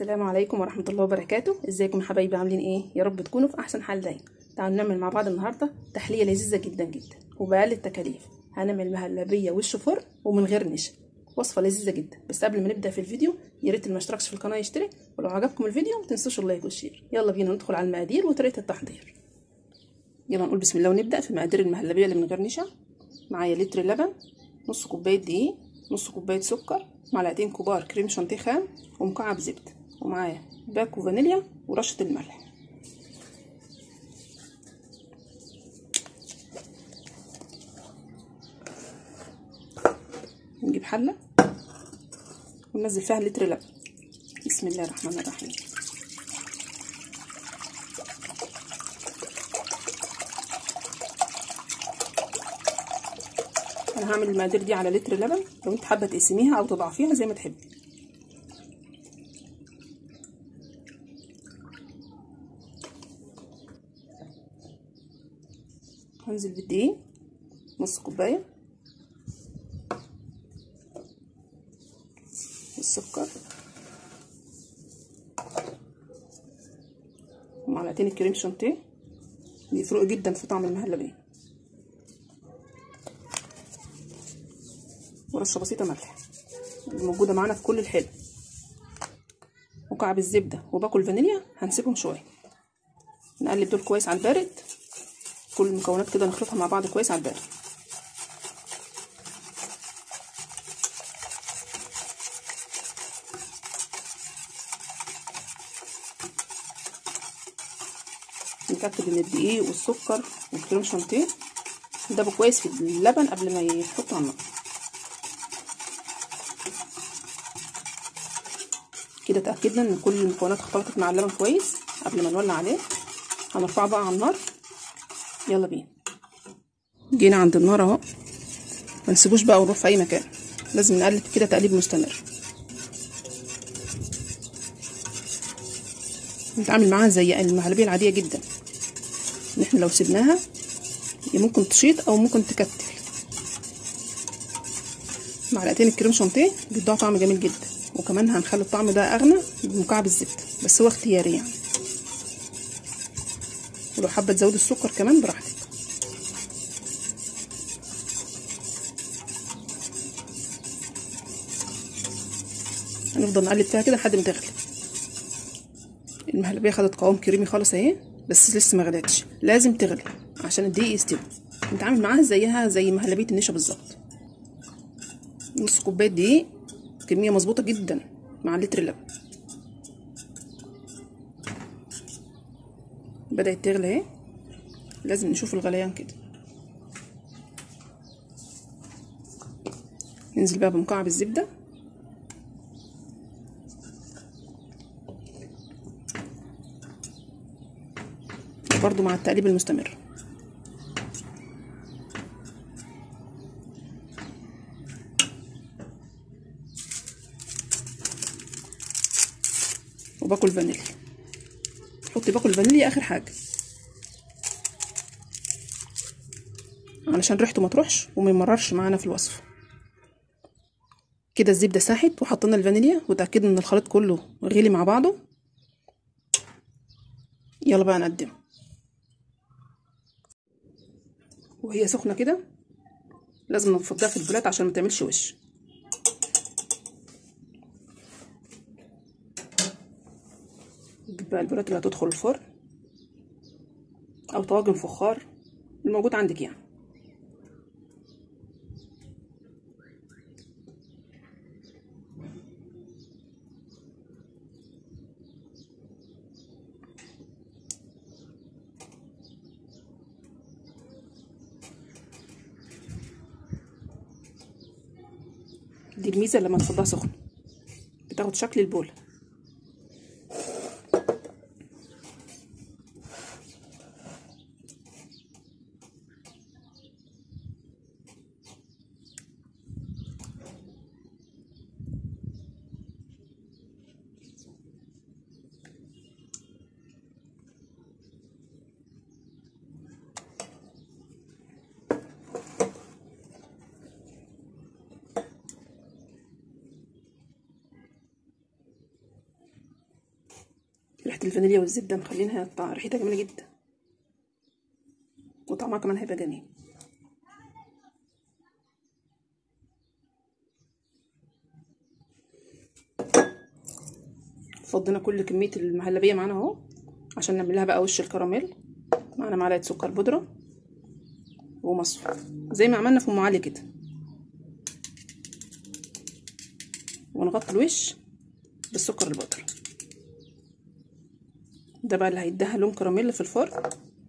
السلام عليكم ورحمة الله وبركاته ازيكم يا حبايبي عاملين ايه يا رب تكونوا في احسن حال دايما تعالوا نعمل مع بعض النهارده تحليه لذيذه جدا جدا وبأقل التكاليف هنعمل مهلبيه وش فرن ومن غير نشا وصفه لذيذه جدا بس قبل ما نبدا في الفيديو يا ريت اللي ما اشتركش في القناه يشترك ولو عجبكم الفيديو ما تنسوش اللايك والشير يلا بينا ندخل على المقادير وطريقه التحضير يلا نقول بسم الله ونبدا في مقادير المهلبيه اللي من غير نشا معايا لتر لبن نص كوبايه دقيق نص كوبايه سكر معلقتين كبار كريم شانتيه خام ومكعب زبده ومعايا باكو فانيليا ورشه الملح نجيب حله وننزل فيها لتر لبن بسم الله الرحمن الرحيم انا هعمل المقادير دي على لتر لبن لو انت حابه تقسميها او تضعفيها زي ما تحبي هنزل بالدقيق نص كوبايه السكر ومعلقتين الكريم شانتيه بيفرقوا جدا في طعم المهلبيه ورشه بسيطه ملح موجوده معانا في كل الحلو وكعب الزبده وباكل فانيليا هنسيبهم شويه نقلب دول كويس على البارد كل المكونات كده نخلطها مع بعض كويس على البارد نتاكد ان الدقيق والسكر والكريم شانتيه يدبوا كويس في اللبن قبل ما يحطوا على النار كده اتاكدنا ان كل المكونات اختلطت مع اللبن كويس قبل ما نولع عليه هنرفعه بقى على النار يلا بينا جينا عند النار اهو ما نسيبوش بقى ونروح في اي مكان لازم نقلب كده تقليب مستمر نتعامل معاها زي المهلبيه العاديه جدا ان احنا لو سيبناها هي ممكن تشيط او ممكن تكتل معلقتين الكريم شانتيه بيدوها طعم جميل جدا وكمان هنخلي الطعم ده اغنى بمكعب الزبده بس هو اختياري يعني ولو حابه تزودي السكر كمان براحتك هنفضل نقلب فيها كده لحد ما تغلي المهلبيه خدت قوام كريمي خالص اهي بس لسه ما غليتش لازم تغلي عشان الدقيق يستوي نتعامل معاها زيها زي مهلبيه النشا بالظبط نص كوبايه دقيق كميه مظبوطه جدا مع لتر لبن بدات تغلي اهي لازم نشوف الغليان كده ننزل بقى بمكعب الزبده برضو مع التقليب المستمر وباكل فانيليا حطي باكل فانيليا اخر حاجه علشان ريحته ما تروحش وما يمررش معانا في الوصفه كده الزبده ساحت وحطينا الفانيليا وتاكدنا ان الخليط كله غلي مع بعضه يلا بقى نقدمه وهي سخنه كده لازم نفضيها في البلات عشان ما تعملش وش نجيب بقى البلات اللي هتدخل الفرن او طواجن فخار الموجود عندك يعني دي الميزه لما تفضها سخن بتاخد شكل البوله الفانيليا والزبده مخلينها طع- ريحتها جميله جدا وطعمها كمان هيبقى جميل فضينا كل كميه المهلبيه معانا اهو عشان نعمل لها بقى وش الكراميل معانا معلقه سكر بودره ومصفى زي ما عملنا في ام علي كده ونغطي الوش بالسكر البودرة ده بقى اللي هيديها لون كراميل في الفرن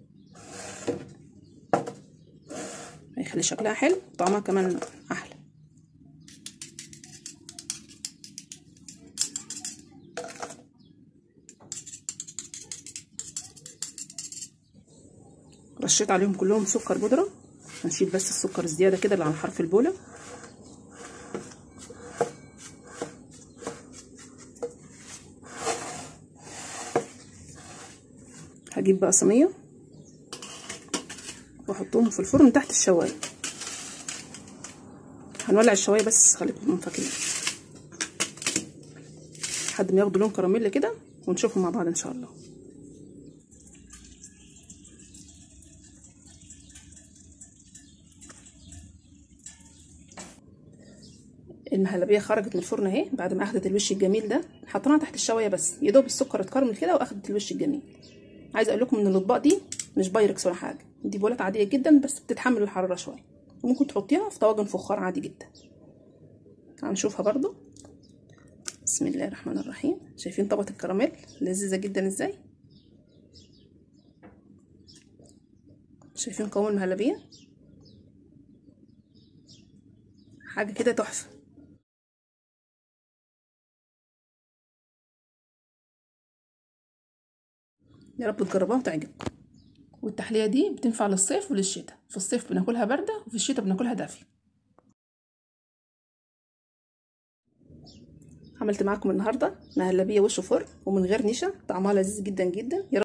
هيخلي شكلها حلو طعمها كمان احلى رشيت عليهم كلهم سكر بودرة هنشيل بس السكر الزيادة كده اللي على حرف البولة هجيب بقى صينية واحطهم في الفرن تحت الشواية هنولع الشواية بس خليكم فاكرين لحد ما ياخدوا لون كراميل كده ونشوفهم مع بعض ان شاء الله المهلبيه خرجت من الفرن اهي بعد ما اخدت الوش الجميل ده حطيناها تحت الشوايه بس يا دوب السكر اتكرمل كده واخدت الوش الجميل عايزه اقول لكم ان الاطباق دي مش بايركس ولا حاجه دي بولات عاديه جدا بس بتتحمل الحراره شويه وممكن تحطيها في طواجن فخار عادي جدا هنشوفها برضو بسم الله الرحمن الرحيم شايفين طبقه الكراميل لذيذه جدا ازاي شايفين قوام المهلبيه حاجه كده تحفه يا رب تجربوها وتعجبكم والتحليه دي بتنفع للصيف وللشتاء في الصيف بناكلها بارده وفي الشتاء بناكلها دافيه عملت معاكم النهارده مهلبيه وش فرن ومن غير نشا طعمها لذيذ جدا جدا يا رب